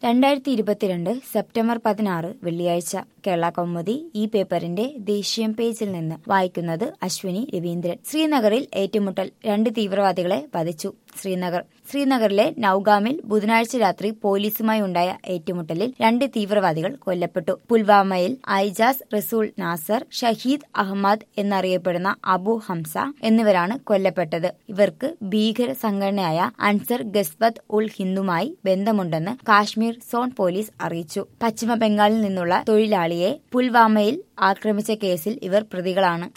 രണ്ടായിരത്തി ഇരുപത്തിരണ്ട് സെപ്റ്റംബർ പതിനാറ് വെള്ളിയാഴ്ച കേരള കൗമുദി ഈ പേപ്പറിന്റെ ദേശീയം പേജിൽ നിന്ന് വായിക്കുന്നത് അശ്വിനി രവീന്ദ്രൻ ശ്രീനഗറിൽ ഏറ്റുമുട്ടൽ രണ്ട് തീവ്രവാദികളെ വധിച്ചു ശ്രീനഗർ ശ്രീനഗറിലെ നൌഗാമിൽ ബുധനാഴ്ച രാത്രി പോലീസുമായി ഉണ്ടായ ഏറ്റുമുട്ടലിൽ രണ്ട് തീവ്രവാദികൾ കൊല്ലപ്പെട്ടു പുൽവാമയിൽ ഐജാസ് റസൂൾ നാസർ ഷഹീദ് അഹമ്മദ് എന്നറിയപ്പെടുന്ന അബു ഹംസ എന്നിവരാണ് കൊല്ലപ്പെട്ടത് ഇവർക്ക് ഭീകര സംഘടനയായ അൻസർ ഗസ്വത് ഉൾ ഹിന്ദുമായി ബന്ധമുണ്ടെന്ന് കാശ്മീർ സോൺ പോലീസ് അറിയിച്ചു പശ്ചിമ ബംഗാളിൽ നിന്നുള്ള തൊഴിലാളിയെ പുൽവാമയിൽ ആക്രമിച്ച കേസിൽ ഇവർ പ്രതികളാണ്